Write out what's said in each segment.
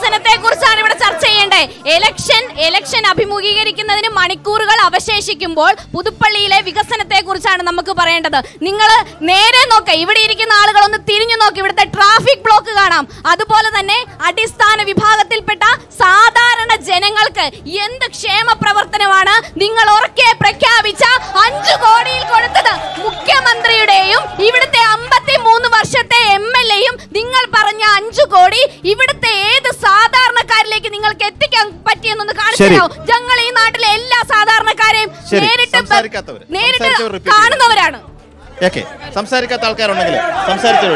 വികസനത്തെ കുറിച്ചാണ് ഇവിടെ ചർച്ച ചെയ്യേണ്ടത് എലക്ഷൻ എലക്ഷൻ അഭിമുഖീകരിക്കുന്നതിന് മണിക്കൂറുകൾ അവശേഷിക്കുമ്പോൾ പുതുപ്പള്ളിയിലെ വികസനത്തെ കുറിച്ചാണ് നമുക്ക് പറയേണ്ടത് നിങ്ങൾ നേരെ നോക്ക ഇവിടെ ഇരിക്കുന്ന ആളുകൾ ഒന്ന് തിരിഞ്ഞു നോക്ക് ഇവിടുത്തെ ട്രാഫിക് ബ്ലോക്ക് കാണാം അതുപോലെ തന്നെ അടിസ്ഥാന വിഭാഗത്തിൽപ്പെട്ട സാധാരണ ജനങ്ങൾക്ക് എന്ത് ക്ഷേമ പ്രവർത്തനമാണ് നിങ്ങൾ ഉറക്കെ പ്രഖ്യാപിച്ച അഞ്ചു കോടിയിൽ കൊടുത്തത് മുഖ്യമന്ത്രിയുടെയും ഇവിടുത്തെ അമ്പത്തി മൂന്ന് വർഷത്തെ എം എൽ എയും നിങ്ങൾ പറഞ്ഞ അഞ്ചു കോടി ഇവിടുത്തെ ഏത് സാധാരണക്കാരിലേക്ക് നിങ്ങൾക്ക് എത്തിക്കാൻ പറ്റിയെന്നൊന്ന് കാണിച്ചു ശരി. തരാമോ ഞങ്ങൾ ഈ നാട്ടിലെ എല്ലാ സാധാരണക്കാരെയും ശരി, നേരിട്ട് ബ- സംസാരിക്കാത്തവര്. നേരിട്ട് സംസാരിച്ചവർ repeat ചെയ്യ്. കാണുന്നവരാണ് ഓക്കെ സംസാരിക്കാത്ത ആൾക്കാരുണ്ടെങ്കിൽ സംസാരിച്ചു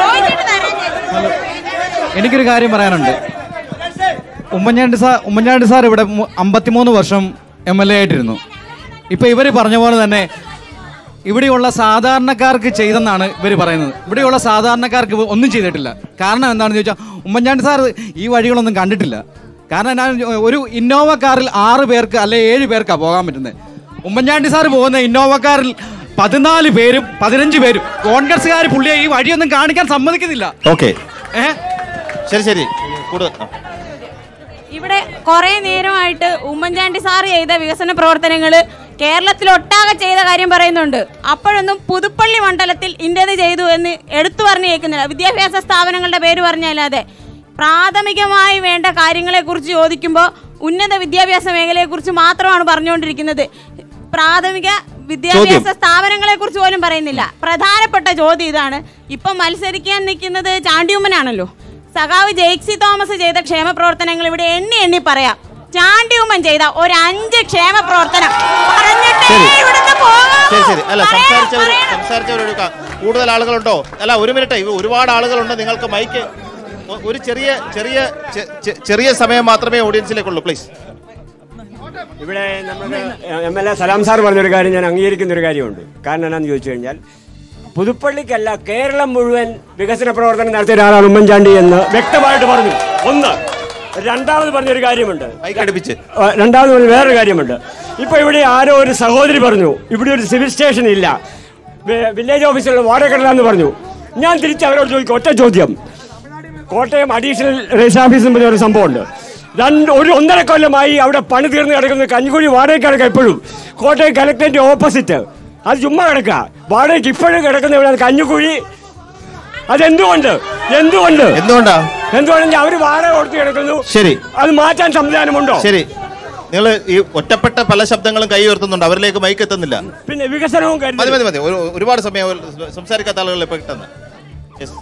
എനിക്കൊരു കാര്യം പറയാനുണ്ട് ഉമ്മൻചാണ്ടി സാർ ഉമ്മൻചാണ്ടി സാർ ഇവിടെ മു- അമ്പത്തിമൂന്ന് വർഷം എം എൽ എ ആയിട്ടിരുന്നു ഇപ്പൊ ഇവർ പറഞ്ഞ പോലെ തന്നെ ഇവിടെയുള്ള സാധാരണക്കാർക്ക് ചെയ്തെന്നാണ് ഇവർ പറയുന്നത് ഇവിടെയുള്ള സാധാരണക്കാർക്ക് ഇവ ഒന്നും ചെയ്തിട്ടില്ല കാരണം എന്താണെന്ന് ചോദിച്ചാൽ ഉമ്മൻചാണ്ടി സാർ ഈ വഴികളൊന്നും കണ്ടിട്ടില്ല കാരണം ഞാൻ ഒരു ഇന്നോവ കാറിൽ ആറ് പേർക്ക് അല്ലെ ഏഴ് പേർക്കാണ് പോകാൻ പറ്റുന്നത് ഉമ്മൻചാണ്ടി സാർ പോകുന്ന ഇന്നോവ കാറിൽ പതിനാല് പേരും പതിനഞ്ച് പേരും കോൺഗ്രസ്സുകാർ പുള്ളിയെ ഈ വഴിയൊന്നും കാണിക്കാൻ സമ്മതിക്കുന്നില്ല ഓക്കെ ഏഹ് ശരി ശരി കൂടുതൽ ആ. ഇവിടെ കുറെ നേരമായിട്ട് ഉമ്മൻചാണ്ടി സാർ ചെയ്ത വികസന പ്രവർത്തനങ്ങൾ കേരളത്തിൽ ഒട്ടാകെ ചെയ്ത കാര്യം പറയുന്നുണ്ട് അപ്പോഴൊന്നും പുതുപ്പള്ളി മണ്ഡലത്തിൽ ഇൻ്റേത് ചെയ്തു എന്ന് എടുത്തു പറഞ്ഞു കേൾക്കുന്നില്ല വിദ്യാഭ്യാസ സ്ഥാപനങ്ങളുടെ പേര് പറഞ്ഞല്ലാതെ പ്രാഥമികമായി വേണ്ട കാര്യങ്ങളെക്കുറിച്ച് ചോദിക്കുമ്പോൾ ഉന്നത വിദ്യാഭ്യാസ മേഖലയെക്കുറിച്ച് മാത്രമാണ് പറഞ്ഞുകൊണ്ടിരിക്കുന്നത് പ്രാഥമിക വിദ്യാഭ്യാസ സ്ഥാപനങ്ങളെ കുറിച്ച് പോലും പറയുന്നില്ല പ്രധാനപ്പെട്ട ചോദ്യം ഇതാണ് ഇപ്പം മത്സരിക്കാൻ നിൽക്കുന്നത് ചാണ്ടിയുമ്മനാണല്ലോ സഖാവ് ജെയ്ക്സി തോമസ് ചെയ്ത ക്ഷേമ പ്രവർത്തനങ്ങൾ ഇവിടെ എണ്ണി എണ്ണി പറയാം ചാണ്ടിയുമ്മൻ ചെയ്ത ഒരു അഞ്ച് ക്ഷേമ പ്രവർത്തനം പറഞ്ഞിട്ടേ ശരി. ഇവിടുന്ന് പോകാവൂ. ശരി ശരി അല്ല പറയാം, സംസാരിച്ചവർ പറയാം. സംസാരിച്ചവർ എടുക്കാം കൂടുതൽ ആളുകളുണ്ടോ അല്ല ഒരു മിനിറ്റ് ഇവ ഒരുപാട് ആളുകളുണ്ട് നിങ്ങൾക്ക് മൈക്ക് ഒ- ഒരു ചെറിയ ചെറിയ ചെ- ചെ- ചെറിയ സമയം മാത്രമേ ഓഡിയൻസിലേക്കുള്ളൂ പ്ലീസ് ഇവിടെ നമ്മുടെ M L A Salam sir പറഞ്ഞൊരു കാര്യം ഞാൻ അംഗീകരിക്കുന്ന ഒരു കാര്യമുണ്ട് കാരണം എന്നാന്ന് ചോദിച്ചു കഴിഞ്ഞാൽ പുതുപ്പള്ളിക്കല്ല കേരളം മുഴുവൻ വികസന പ്രവർത്തനം നടത്തിയ ഒരാളാണ് ഉമ്മൻചാണ്ടി എന്ന് വ്യക്തമായിട്ട് പറഞ്ഞു ഒന്ന് രണ്ടാമത് പറഞ്ഞൊരു കാര്യമുണ്ട് മൈക്ക് അടുപ്പിച്ച് ആ, രണ്ടാമത് പറഞ്ഞ വേറൊരു കാര്യമുണ്ട് ഇപ്പൊ ഇവിടെ ആരോ ഒരു സഹോദരി പറഞ്ഞു ഇവിടെ ഒരു സിവിൽ സ്റ്റേഷൻ ഇല്ല വി- വില്ലേജ് ഓഫീസിലുള്ള വാടക എന്ന് പറഞ്ഞു ഞാൻ തിരിച്ച് അവരോട് ചോദിക്കും ഒറ്റ ചോദ്യം കോട്ടയം അഡീഷണൽ രജിസ്റ്റർ ഓഫീസ് എന്ന് പറഞ്ഞ ഒരു സംഭവമുണ്ട് രണ്ട് ഒരു ഒന്നര കൊല്ലമായി അവിടെ പണി തീർന്ന് കിടക്കുന്ന കഞ്ഞിക്കുഴി വാടകയ്ക്ക് കിടക്കുക എപ്പോഴും കോട്ടയം കലക്ടറേറ്റ് ഓപ്പോസിറ്റ് അത് ചുമ്മാ കിടക്കുക വാടകയ്ക്ക് ഇപ്പോഴും കിടക്കുന്ന ഇവിടെ കഞ്ഞിക്കുഴി അതെന്തുകൊണ്ട് എന്തുകൊണ്ട് എന്തുകൊണ്ടാ എന്തുകൊണ്ടെങ്കിൽ അവർ വാടക കൊടുത്ത് കിടക്കുന്നു ശരി അത് മാറ്റാൻ സംവിധാനമുണ്ടോ ശരി നിങ്ങൾ ഈ ഒറ്റപ്പെട്ട പല ശബ്ദങ്ങളും കൈ ഉയർത്തുന്നുണ്ട് അവരിലേക്ക് മൈക്ക് എത്തുന്നില്ല പിന്നെ വികസനവും മതി കരുതലും. മതി മതി ഒരു- ഒരുപാട് സമയം അവർ സംസാരിക്കാത്ത ആളുകൾ ഇപ്പൊ കിട്ടുന്നത് Yes.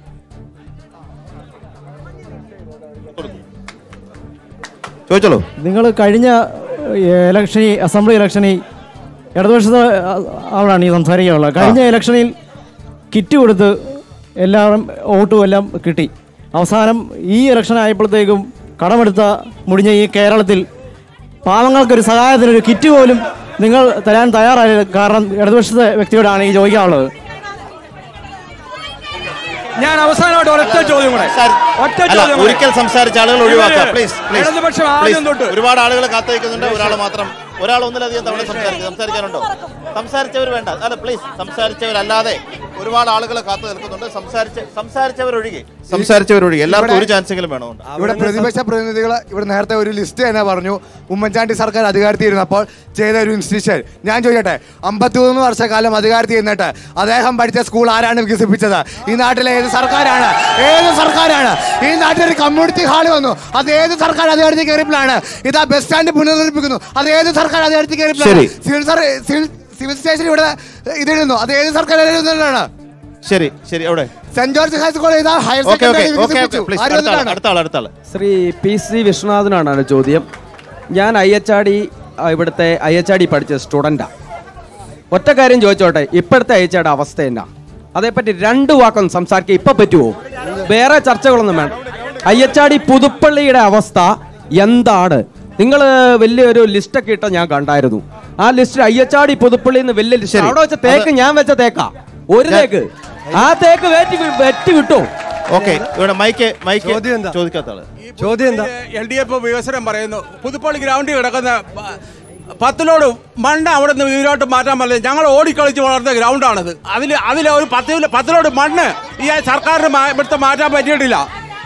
ചോദിച്ചോളൂ നിങ്ങൾ കഴിഞ്ഞ ഇലക്ഷനിൽ അസംബ്ലി ഇലക്ഷനിൽ ഇടതുപക്ഷത്തെ ആളാണ് ഈ സംസാരിക്കാനുള്ളത് കഴിഞ്ഞ ഇലക്ഷനിൽ കിറ്റ് കൊടുത്ത് എല്ലാവരും വോട്ടും എല്ലാം കിട്ടി അവസാനം ഈ ഇലക്ഷൻ ആയപ്പോഴത്തേക്കും കടമെടുത്ത മുടിഞ്ഞ ഈ കേരളത്തിൽ പാവങ്ങൾക്കൊരു സഹായത്തിനൊരു കിറ്റ് പോലും നിങ്ങൾ തരാൻ തയ്യാറായില്ല കാരണം ഇടതുപക്ഷത്തെ വ്യക്തിയോടാണ് ഈ ചോദിക്കാനുള്ളത് ഞാൻ അവസാനമായിട്ട് ഒരൊറ്റ ചോദ്യം കൂടെ ഒറ്റ അല്ല ചോദ്യം കൂടെ. ഒരിക്കൽ സംസാരിച്ച ആളുകൾ ഒഴിവാക്കുക ഇവര് പ്ലീസ് ഇടതുപക്ഷം ആദ്യം തൊട്ട് ഒരുപാട് ആളുകൾ കാത്തിരിക്കുന്നുണ്ട് ഒരാൾ മാത്രം ഒരാൾ ഒന്നിലധികം തവണ സംസാരിക്കും സംസാരിക്കാനുണ്ടോ സംസാരിച്ചവർ വേണ്ട അല്ല പ്ലീസ് സംസാരിച്ചവരല്ലാതെ ഒരുപാട് ആളുകൾ കാത്തു നിൽക്കുന്നുണ്ട് സംസാരിച്ച സംസാരിച്ചവരൊഴികെ സംസാരിച്ചവരൊഴികെ എല്ലാവർക്കും ഒരു ചാൻസെങ്കിലും വേണമുണ്ട് ഇവിടെ പ്രതിപക്ഷ പ്രതിനിധികൾ ഇവിടെ നേരത്തെ ഒരു ലിസ്റ്റ് തന്നെ പറഞ്ഞു ഉമ്മൻചാണ്ടി സർക്കാർ അധികാരത്തിൽ ഇരുന്നപ്പോൾ ചെയ്ത ഒരു ഇൻസ്റ്റിറ്റ്യൂഷൻ ഞാൻ ചോദിക്കട്ടെ അമ്പത്തിമൂന്ന് വർഷക്കാലം അധികാരത്തിൽ ഇരുന്നിട്ട് അദ്ദേഹം പഠിച്ച സ്കൂൾ ആരാണ് വികസിപ്പിച്ചത് ഈ നാട്ടിലെ ഏത് സർക്കാരാണ് ഏത് സർക്കാരാണ് ഈ നാട്ടിൽ ഒരു കമ്മ്യൂണിറ്റി ഹാൾ വന്നു അത് ഏത് സർക്കാർ അധികാരത്തിൽ കയറിയപ്പോഴാണ് ഇതാ ബസ് സ്റ്റാൻഡ് പുനർനിർമ്മിക്കുന്നു അത് ഏത് സർക്കാർ അധികാരത്തിൽ കയറിയപ്പോഴാണ് ശരി. Civil sir civil civil station ഇവിടെ ഇതിടുന്നു അത് ഏത് സർക്കാർ അധികാരത്തിലാണ് ശരി ശരി അവിടെ സെന്റ് ജോർജ് ഹൈസ്കൂൾ ഇതാ higher okay okay secondary okay വികസിപ്പിച്ചു പ്ലീസ് ആരും അടുത്ത ആൾ വന്നിട്ടാണ് അടുത്ത ആൾ അടുത്ത ആൾ ശ്രീ പി സി വിശ്വനാഥനാണ് ചോദ്യം ഞാൻ ഐ എച്ച് ആർ ഡി ഇവിടുത്തെ ഐ എച്ച് ആർ ഡി പഠിച്ച സ്റ്റുഡൻ്റാണ് ഒറ്റ കാര്യം ചോദിച്ചോട്ടെ ഇപ്പോഴത്തെ ഐ എച്ച് ആർ അവസ്ഥ എന്നാ അതേപ്പറ്റി രണ്ട് വാക്കൊന്ന് സംസാരിക്കുക ഇപ്പം പറ്റുമോ വേറെ ചർച്ചകളൊന്നും വേണം ഐ എച്ച് ആർ ഡി പുതുപ്പള്ളിയുടെ അവസ്ഥ എന്താണ് നിങ്ങൾ വലിയൊരു ലിസ്റ്റൊക്കെ ഇട്ട ഞാൻ കണ്ടായിരുന്നു ആ ലിസ്റ്റിൽ I H R D Puthuppally എന്ന് വലിയ ലിസ്റ്റ് അവിടെ വെച്ച തേക്ക് ഞാൻ വെച്ച തേക്കാ ഒരു തേക്ക് ആ തേക്ക് വെറ്റി വെറ്റി വിട്ടോ ഓക്കെ ഇവിടെ മൈക്ക് മൈക്ക് ചോദ്യം എന്താ? ചോദിക്കാത്ത ആള് ചോദ്യം എന്താ എൽ ഡി എഫ് വികസനം പറയുന്നു പുതുപ്പള്ളി ഗ്രൗണ്ടിൽ കിടക്കുന്ന പ- പത്തിലോട് മണ്ണ് അവിടെ നിന്ന് ഇതിലോട്ട് മാറ്റാൻ പറ്റില്ല ഞങ്ങൾ ഓടിക്കളിച്ച് വളർന്ന ഗ്രൗണ്ടാണത് അതിൽ അതിൽ ഒരു പത്ത് പത്തിലോട് മണ്ണ് ഈ സർക്കാരിന് മാ- ഇവിടുത്തെ മാറ്റാൻ പറ്റിയിട്ടില്ല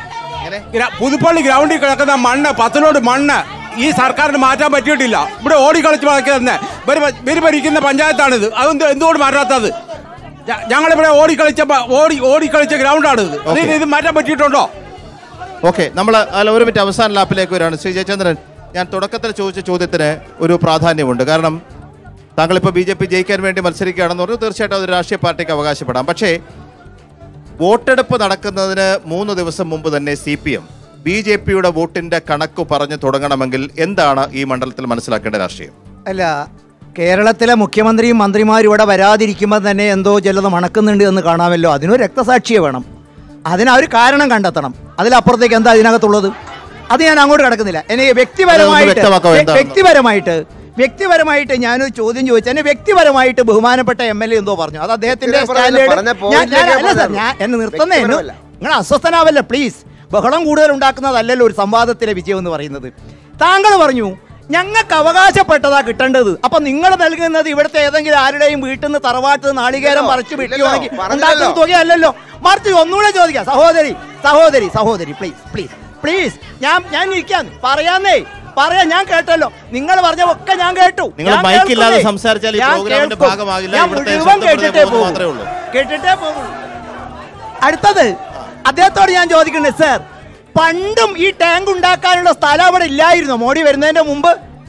ഗ്ര- പുതുപ്പള്ളി ഗ്രൗണ്ടിൽ കിടക്കുന്ന മണ്ണ് പത്തിലോട് മണ്ണ് ഈ സർക്കാരിന് മാറ്റാൻ പറ്റിയിട്ടില്ല ഇവിടെ ഓടിക്കളിച്ച് വളയ്ക്കുന്ന ഇവര് ഭരിക്കുന്ന പഞ്ചായത്താണിത് അതെന്ത് എന്തുകൊണ്ട് മാറ്റാത്തത് ഞ- ഞങ്ങളിവിടെ ഓടിക്കളിച്ച പ- ഓടി ഓടിക്കളിച്ച ഗ്രൗണ്ടാണിത് അതിന് ഇത് മാറ്റാൻ പറ്റിയിട്ടുണ്ടോ ഓക്കെ നമ്മൾ അല്ല ഒരു മിനിറ്റ് അവസാന ലാപ്പിലേക്ക് വരികയാണ് ശ്രീ ജയചന്ദ്രൻ ഞാൻ തുടക്കത്തിൽ ചോദിച്ച ചോദ്യത്തിന് ഒരു പ്രാധാന്യമുണ്ട് കാരണം താങ്കളിപ്പോൾ ബി ജെ പി ജയിക്കാൻ വേണ്ടി മത്സരിക്കുകയാണെന്ന് പറഞ്ഞു തീർച്ചയായിട്ടും അതൊരു രാഷ്ട്രീയ പാർട്ടിക്ക് അവകാശപ്പെടാം പക്ഷേ വോട്ടെടുപ്പ് നടക്കുന്നതിന് മൂന്ന് ദിവസം മുമ്പ് തന്നെ സി പി എം ബി ജെ പിയുടെ വോട്ടിന്റെ കണക്ക് പറഞ്ഞു തുടങ്ങണമെങ്കിൽ എന്താണ് ഈ മണ്ഡലത്തിൽ മനസ്സിലാക്കേണ്ട രാഷ്ട്രീയം അല്ല കേരളത്തിലെ മുഖ്യമന്ത്രിയും മന്ത്രിമാരും ഇവിടെ വരാതിരിക്കുമ്പോൾ തന്നെ എന്തോ ചിലത് മണക്കുന്നുണ്ട് എന്ന് കാണാമല്ലോ അതിനൊരു രക്തസാക്ഷിയെ വേണം അതിനൊരു കാരണം കണ്ടെത്തണം അതിലപ്പുറത്തേക്ക് എന്താ ഇതിനകത്തുള്ളത് അത് ഞാൻ അങ്ങോട്ട് കിടക്കുന്നില്ല എനിക്ക് വ്യക്തിപരമായിട്ട് വ്യക്തമാക്കാമോ എന്താണെന്ന്? വ്യക്തിപരമായിട്ട് വ്യക്തിപരമായിട്ട് ഞാനൊരു ചോദ്യം ചോദിച്ചു എന്നെ വ്യക്തിപരമായിട്ട് ബഹുമാനപ്പെട്ട എം എൽ എ എന്തോ പറഞ്ഞു അത് അദ്ദേഹത്തിന്റെ വ്യക്തിപരം പറഞ്ഞ- സ്റ്റാൻഡേർഡ് പറഞ്ഞ ഞാൻ- ഞാൻ- പോയിന്റിലേക്കേ അല്ല സാർ പറഞ്ഞുള്ളൂ. ഞാൻ എന്നെ നിർത്തുന്നേ എന്നെ- വ്യക്തിപരമല്ല. നിങ്ങൾ അസ്വസ്ഥനാവല്ല പ്ലീസ് ബഹളം കൂടുതൽ ഉണ്ടാക്കുന്നതല്ലല്ലോ ഒരു സംവാദത്തിലെ വിജയം എന്ന് പറയുന്നത് താങ്കൾ പറഞ്ഞു ഞങ്ങൾക്ക് അവകാശപ്പെട്ടതാ കിട്ടേണ്ടത് അപ്പൊ നിങ്ങൾ നൽകുന്നത് ഇവിടുത്തെ ഏതെങ്കിലും ആരുടെയും വീട്ടിൽ നിന്ന് തറവാട്ട് നാളികേരം പറിച്ചു വെട്ടിയോണെങ്കിൽ പറഞ്ഞില്ലല്ലോ. ഉണ്ടാക്കുന്ന തുകയല്ലല്ലോ മറിച്ച് ഒന്നുകൂടെ ചോദിക്കാം സഹോദരി സഹോദരി സഹോദരി പ്ലീസ് പ്ലീസ് പ്ലീസ് ഞാൻ ഞാൻ ഇരിക്കാൻ പറയാന്നേ പറയാ ഞാൻ കേട്ടല്ലോ നിങ്ങൾ പറഞ്ഞ ഒക്കെ ഞാൻ കേട്ടു നിങ്ങൾ ഞാൻ മൈക്കില്ലാതെ കേൾക്കുന്നേ. സംസാരിച്ചാൽ ഈ ഞാൻ പ്രോഗ്രാമിന്റെ കേൾക്കും. ഭാഗമാകില്ല. ഞാൻ ഇവിടുത്തെ മുഴുവൻ ശബ്ദം കേട്ടിട്ടേ പുറത്തേക്ക് പോകും മാത്രമേ ഉള്ളൂ. കേട്ടിട്ടേ പോകും അടുത്തത് അദ്ദേഹത്തോട് ഞാൻ ചോദിക്കുന്നത് സർ പണ്ടും ഈ ടാങ്ക് ഉണ്ടാക്കാനുള്ള സ്ഥലം അവിടെ ഇല്ലായിരുന്നോ മോഡി വരുന്നതിന്റെ മുമ്പ്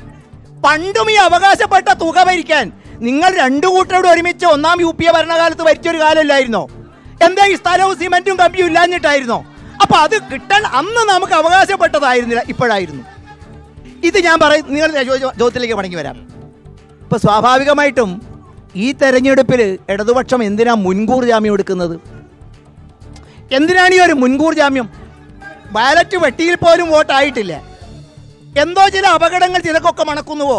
പണ്ടും ഈ അവകാശപ്പെട്ട തുക ഭരിക്കാൻ നിങ്ങൾ രണ്ടു കൂട്ടരോട് ഒരുമിച്ച് ഒന്നാം യു പി എ ഭരണകാലത്ത് ഭരിച്ചൊരു കാലമില്ലായിരുന്നോ എന്താ ഈ സ്ഥലവും സിമെന്റും കമ്പിയും ഇല്ലാഞ്ഞിട്ടായിരുന്നോ അപ്പൊ അത് കിട്ടാൻ അന്ന് നമുക്ക് അവകാശപ്പെട്ടതായിരുന്നില്ല ഇപ്പോഴായിരുന്നു ഇത് ഞാൻ പറയും നിങ്ങൾ ചോദ്യത്തിലേക്ക് മടങ്ങി വരാം ഇപ്പൊ സ്വാഭാവികമായിട്ടും ഈ തെരഞ്ഞെടുപ്പിൽ ഇടതുപക്ഷം എന്തിനാ മുൻകൂർ ജാമ്യം എടുക്കുന്നത് എന്തിനാണ് ഈ ഒരു മുൻകൂർ ജാമ്യം ബാലറ്റ് വെട്ടിയിൽ പോലും വോട്ടായിട്ടില്ല എന്തോ ചില അപകടങ്ങൾ ചിലക്കൊക്കെ മണക്കുന്നുവോ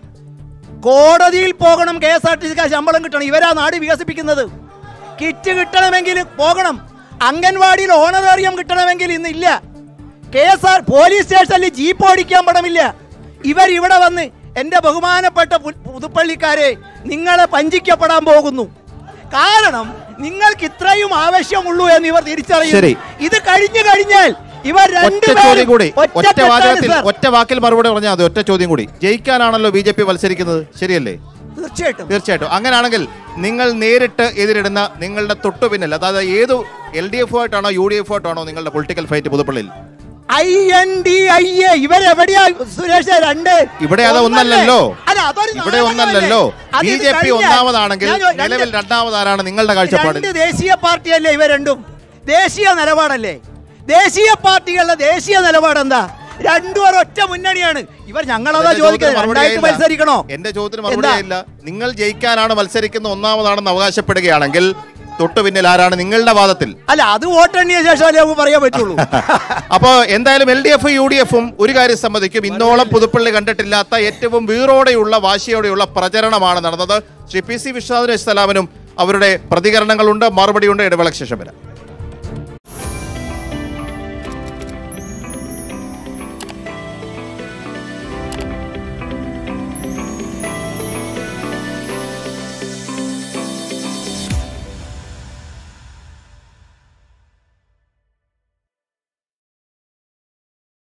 കോടതിയിൽ പോകണം കെ എസ് ആർ ടി സിക്ക് ശമ്പളം കിട്ടണം ഇവരാ നാട് വികസിപ്പിക്കുന്നത് കിറ്റ് കിട്ടണമെങ്കിൽ പോകണം അംഗൻവാടിയിൽ ഓണറേറിയം കിട്ടണമെങ്കിൽ ഇന്നില്ല കെ എസ് ആർ പോലീസ് സ്റ്റേഷനിൽ ജീപ്പ് ഓടിക്കാൻ പടമില്ല ഇവർ ഇവിടെ വന്ന് എന്റെ ബഹുമാനപ്പെട്ട പു- പുതുപ്പള്ളിക്കാരെ നിങ്ങളെ പഞ്ചിക്കപ്പെടാൻ പോകുന്നു കാരണം നിങ്ങൾക്ക് ഇത്രയും ആവശ്യമുള്ളൂ എന്ന് ഇവർ തിരിച്ചറിയും ശരി. ഇത് കഴിഞ്ഞു കഴിഞ്ഞാൽ ഇവർ ഒറ്റ ചോദ്യം രണ്ടുപേരും കൂടി ഒറ്റ ഒറ്റക്കെട്ടാണ് വാചകത്തിൽ സർ. ഒറ്റ വാക്കിൽ മറുപടി പറഞ്ഞാൽ മതി ഒറ്റ ചോദ്യം കൂടി ജയിക്കാനാണല്ലോ ബി ജെ പി മത്സരിക്കുന്നത് ശരിയല്ലേ തീർച്ചയായിട്ടും തീർച്ചയായിട്ടും അങ്ങനെയാണെങ്കിൽ നിങ്ങൾ നേരിട്ട് എതിരിടുന്ന നിങ്ങളുടെ തൊട്ടു പിന്നിൽ അതായത് ഏത് എൽ ഡി എഫ് ആയിട്ടാണോ യു ഡി എഫ് ആയിട്ടാണോ നിങ്ങളുടെ പൊളിറ്റിക്കൽ ഫൈറ്റ് പുതുപ്പള്ളിയിൽ I N D I A ഇവരെവിടെയാ സുരേഷ് രണ്ട് ഇവിടെ അത് ഒന്നല്ലല്ലോ അല്ല, അതൊരു ഇവിടെ നാടകമല്ലേ? ഒന്നല്ലല്ലോ അത് ബി ഇത് ജെ പി കഴിഞ്ഞാൽ ഒന്നാമതാണെങ്കിൽ ഞാൻ ചോ- നിലവിൽ രണ്ട് രണ്ടാമതാരാണ് നിങ്ങളുടെ കാഴ്ചപ്പാടിൽ രണ്ട് ദേശീയ പാർട്ടിയല്ലേ ഇവ രണ്ടും ദേശീയ നിലപാടല്ലേ ദേശീയ പാർട്ടികളുടെ ദേശീയ നിലപാട് എന്താ രണ്ടും ഒരൊറ്റ മുന്നണിയാണ് ഇവർ ഞങ്ങളതാ എന്റെ ചോദിക്കുന്നത് ചോദ്യത്തിന് മറുപടി രണ്ടായിട്ട് ആയില്ല. മത്സരിക്കണോ എന്റെ ചോദ്യത്തിന് എന്താ? മറുപടി ഇല്ല നിങ്ങൾ ജയിക്കാനാണ് മത്സരിക്കുന്ന ഒന്നാമതാണെന്ന് അവകാശപ്പെടുകയാണെങ്കിൽ തൊട്ടു പിന്നിൽ ആരാണ് നിങ്ങളുടെ വാദത്തിൽ അല്ല അത് വോട്ടെണ്ണിയ ശേഷം അല്ലേ നമുക്ക് പറയാൻ പറ്റുള്ളൂ അപ്പോ എന്തായാലും L D F U D എഫും ഒരു കാര്യം സമ്മതിക്കും ഇന്നോളം പുതുപ്പള്ളി കണ്ടിട്ടില്ലാത്ത ഏറ്റവും വീറോടെയുള്ള വാശിയോടെയുള്ള പ്രചരണമാണ് നടന്നത് ശ്രീ പി സി വിശ്വനാഥൻ സലാമിനും അവരുടെ പ്രതികരണങ്ങളുണ്ട് മറുപടിയുണ്ട് ഇടവേളയ്ക്ക് ശേഷം വരാം